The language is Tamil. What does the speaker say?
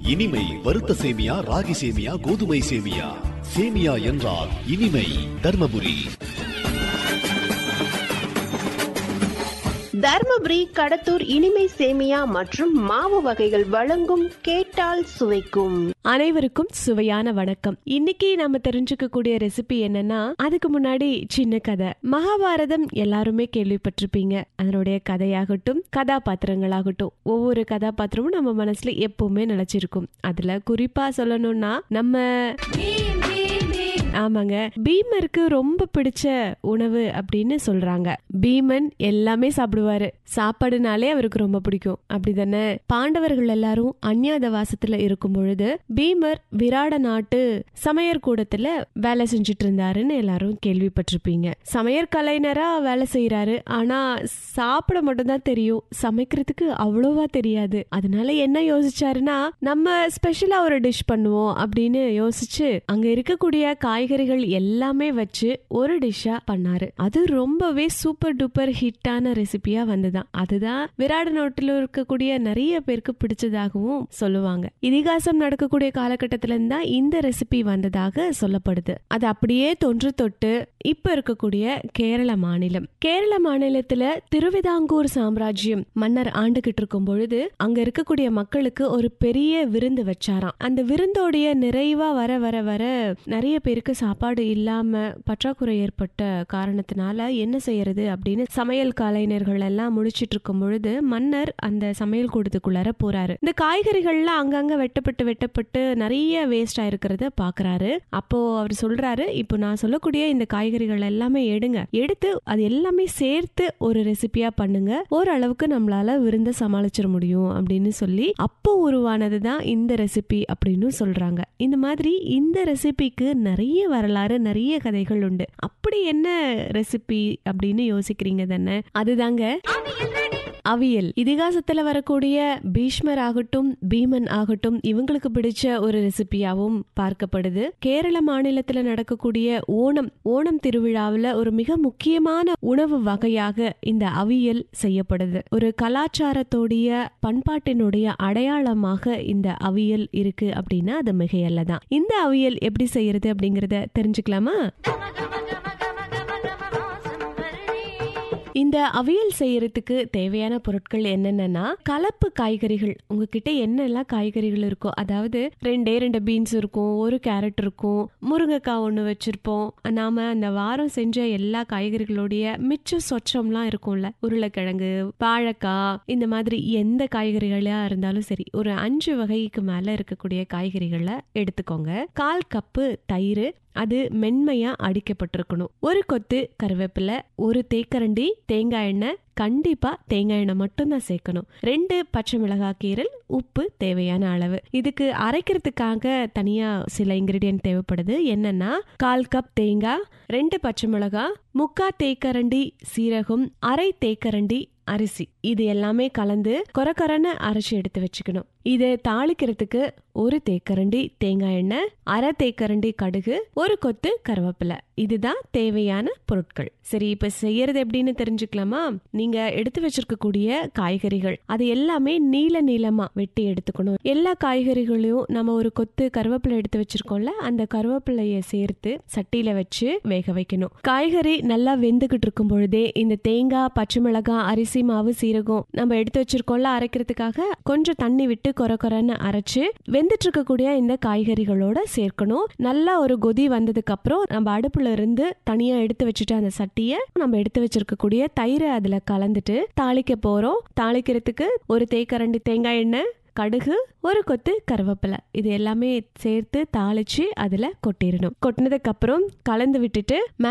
இனிமை வறுத்த சேமியா ராகி சேமியா கோதுமை சேமியா சேமியா என்றால் இனிமை தர்மபுரி தர்மபுரி கடத்தூர் இனிமை சேமியா மற்றும் மாவு வகைகள் வழங்கும் கேட்டால் சுவைக்கும் அனைவருக்கும் சுவையான வணக்கம் இன்னைக்கு நம்ம தெரிஞ்சுக்க கூடிய ரெசிபி என்னன்னா அதுக்கு முன்னாடி சின்ன கதை மகாபாரதம் எல்லாருமே கேள்விப்பட்டிருப்பீங்க அதனுடைய கதையாகட்டும் கதாபாத்திரங்களாகட்டும் ஒவ்வொரு கதாபாத்திரமும் நம்ம மனசுல எப்பவுமே நிலைச்சிருக்கும் அதுல குறிப்பா சொல்லணும்னா நம்ம ஆமாங்க பீமருக்கு ரொம்ப பிடிச்ச உணவு அப்படின்னு சொல்றாங்க பீமன் எல்லாமே சாப்பிடுவாரு சாப்பாடுனாலே அவருக்கு ரொம்ப பிடிக்கும் அப்படிதானே பாண்டவர்கள் எல்லாரும் அந்நியாத வாசத்துல இருக்கும் பொழுது பீமர் விராட நாட்டு சமையற் கூடத்துல வேலை செஞ்சுட்டு இருந்தாருன்னு எல்லாரும் கேள்விப்பட்டிருப்பீங்க சமையற் கலைஞரா வேலை செய்யறாரு ஆனா சாப்பிட மட்டும் தான் தெரியும் சமைக்கிறதுக்கு அவ்வளோவா தெரியாது அதனால என்ன யோசிச்சாருன்னா நம்ம ஸ்பெஷலா ஒரு டிஷ் பண்ணுவோம் அப்படின்னு யோசிச்சு அங்க இருக்கக்கூடிய காய்கறிகள் எல்லாமே வச்சு ஒரு டிஷ்ஷா பண்ணாரு அது ரொம்பவே சூப்பர் டூப்பர் ஹிட்டான ரெசிபியா வந்ததுதான் அதுதான் விராட நாட்டில் இருக்கக்கூடிய நிறைய பேருக்கு பிடிச்சதாகவும் சொல்லுவாங்க இதிகாசம் நடக்கக்கூடிய காலகட்டத்துல இருந்தா இந்த ரெசிபி வந்ததாக சொல்லப்படுது அது அப்படியே தொன்று தொட்டு இப்ப இருக்கக்கூடிய கேரள மாநிலம் கேரள மாநிலத்துல திருவிதாங்கூர் சாம்ராஜ்யம் மன்னர் ஆண்டுகிட்டு இருக்கும் பொழுது அங்க இருக்கக்கூடிய மக்களுக்கு ஒரு பெரிய விருந்து வச்சாராம் அந்த விருந்தோடைய நிறைவா வர வர வர நிறைய பேருக்கு சாப்பாடு இல்லாம பற்றாக்குறை ஏற்பட்ட காரணத்தினால என்ன செய்யறது அப்படின்னு சமையல் கலைஞர்கள் எல்லாம் முடிச்சிட்டு இருக்கும் பொழுது மன்னர் அந்த சமையல் கூடத்துக்குள்ளார போறாரு இந்த காய்கறிகள்லாம் அங்கங்க வெட்டப்பட்டு வெட்டப்பட்டு நிறைய வேஸ்ட் ஆயிருக்கிறத பாக்குறாரு அப்போ அவர் சொல்றாரு இப்போ நான் சொல்லக்கூடிய இந்த காய்கறிகள் எல்லாமே எடுங்க எடுத்து அது எல்லாமே சேர்த்து ஒரு ரெசிபியா பண்ணுங்க ஓரளவுக்கு நம்மளால விருந்த சமாளிச்சிட முடியும் அப்படின்னு சொல்லி அப்போ உருவானது தான் இந்த ரெசிபி அப்படின்னு சொல்றாங்க இந்த மாதிரி இந்த ரெசிபிக்கு நிறைய வரலாறு நிறைய கதைகள் உண்டு அப்படி என்ன ரெசிபி அப்படின்னு யோசிக்கிறீங்க தானே அதுதாங்க அவியல் இதிகாசத்துல வரக்கூடிய பீஷ்மர் ஆகட்டும் பீமன் ஆகட்டும் இவங்களுக்கு பிடிச்ச ஒரு ரெசிபியாவும் பார்க்கப்படுது கேரள மாநிலத்துல நடக்கக்கூடிய ஓணம் ஓணம் திருவிழாவுல ஒரு மிக முக்கியமான உணவு வகையாக இந்த அவியல் செய்யப்படுது ஒரு கலாச்சாரத்தோடைய பண்பாட்டினுடைய அடையாளமாக இந்த அவியல் இருக்கு அப்படின்னா அது மிகையல்லதான் இந்த அவியல் எப்படி செய்யறது அப்படிங்கறத தெரிஞ்சுக்கலாமா இந்த அவியல் செய்யறதுக்கு தேவையான பொருட்கள் என்னென்னன்னா கலப்பு காய்கறிகள் உங்ககிட்ட என்னெல்லாம் காய்கறிகள் இருக்கோ அதாவது ரெண்டே ரெண்டு பீன்ஸ் இருக்கும் ஒரு கேரட் இருக்கும் முருங்கைக்காய் ஒன்று வச்சிருப்போம் நாம அந்த வாரம் செஞ்ச எல்லா காய்கறிகளுடைய மிச்ச சொச்சம்லாம் இருக்கும்ல உருளைக்கிழங்கு வாழைக்காய் இந்த மாதிரி எந்த காய்கறிகளா இருந்தாலும் சரி ஒரு அஞ்சு வகைக்கு மேல இருக்கக்கூடிய காய்கறிகளை எடுத்துக்கோங்க கால் கப்பு தயிர் அது மென்மையா அடிக்கப்பட்டிருக்கணும் ஒரு கொத்து கருவேப்பிலை ஒரு தேக்கரண்டி தேங்காய் எண்ணெய் கண்டிப்பா தேங்காய் எண்ணெய் மட்டும்தான் சேர்க்கணும் ரெண்டு பச்சை மிளகாய் கீரல் உப்பு தேவையான அளவு இதுக்கு அரைக்கிறதுக்காக தனியா சில இன்கிரீடியன்ட் தேவைப்படுது என்னன்னா கால் கப் தேங்காய் ரெண்டு பச்சை மிளகாய் முக்கா தேக்கரண்டி சீரகம் அரை தேக்கரண்டி அரிசி இது எல்லாமே கலந்து கொரகொரன்னு அரைச்சி எடுத்து வச்சுக்கணும் இதை தாளிக்கிறதுக்கு ஒரு தேக்கரண்டி தேங்காய் எண்ணெய் அரை தேக்கரண்டி கடுகு ஒரு கொத்து கருவேப்பிலை இதுதான் தேவையான பொருட்கள் சரி இப்ப செய்யறது எப்படின்னு தெரிஞ்சுக்கலாமா நீங்க எடுத்து வச்சிருக்கக்கூடிய காய்கறிகள் அது எல்லாமே நீல நீளமா வெட்டி எடுத்துக்கணும் எல்லா காய்கறிகளையும் நம்ம ஒரு கொத்து கருவேப்பிலை எடுத்து வச்சிருக்கோம்ல அந்த கருவேப்பிலைய சேர்த்து சட்டியில வச்சு வேக வைக்கணும் காய்கறி நல்லா வெந்துகிட்டு இருக்கும் பொழுதே இந்த தேங்காய் பச்சை மிளகாய் அரிசி மாவு சீரகம் நம்ம எடுத்து வச்சிருக்கோம்ல அரைக்கிறதுக்காக கொஞ்சம் தண்ணி விட்டு கொர கொரன்னு அரைச்சு வெந்துட்டு இருக்கக்கூடிய இந்த காய்கறிகளோட சேர்க்கணும் நல்லா ஒரு கொதி வந்ததுக்கு அப்புறம் நம்ம அடுப்புல இருந்து தனியா எடுத்து வச்சுட்டு அந்த சட்டியை நம்ம எடுத்து வச்சிருக்கக்கூடிய தயிரை அதுல கலந்துட்டு தாளிக்க போறோம் தாளிக்கிறதுக்கு ஒரு தேக்கரண்டி தேங்காய் எண்ணெய் கடுகு ஒரு கொத்து கருவேப்பிலை இது எல்லாமே சேர்த்து தாளிச்சு அதுல கொட்டிடணும் கொட்டினதுக்கு அப்புறம் கலந்து விட்டுட்டு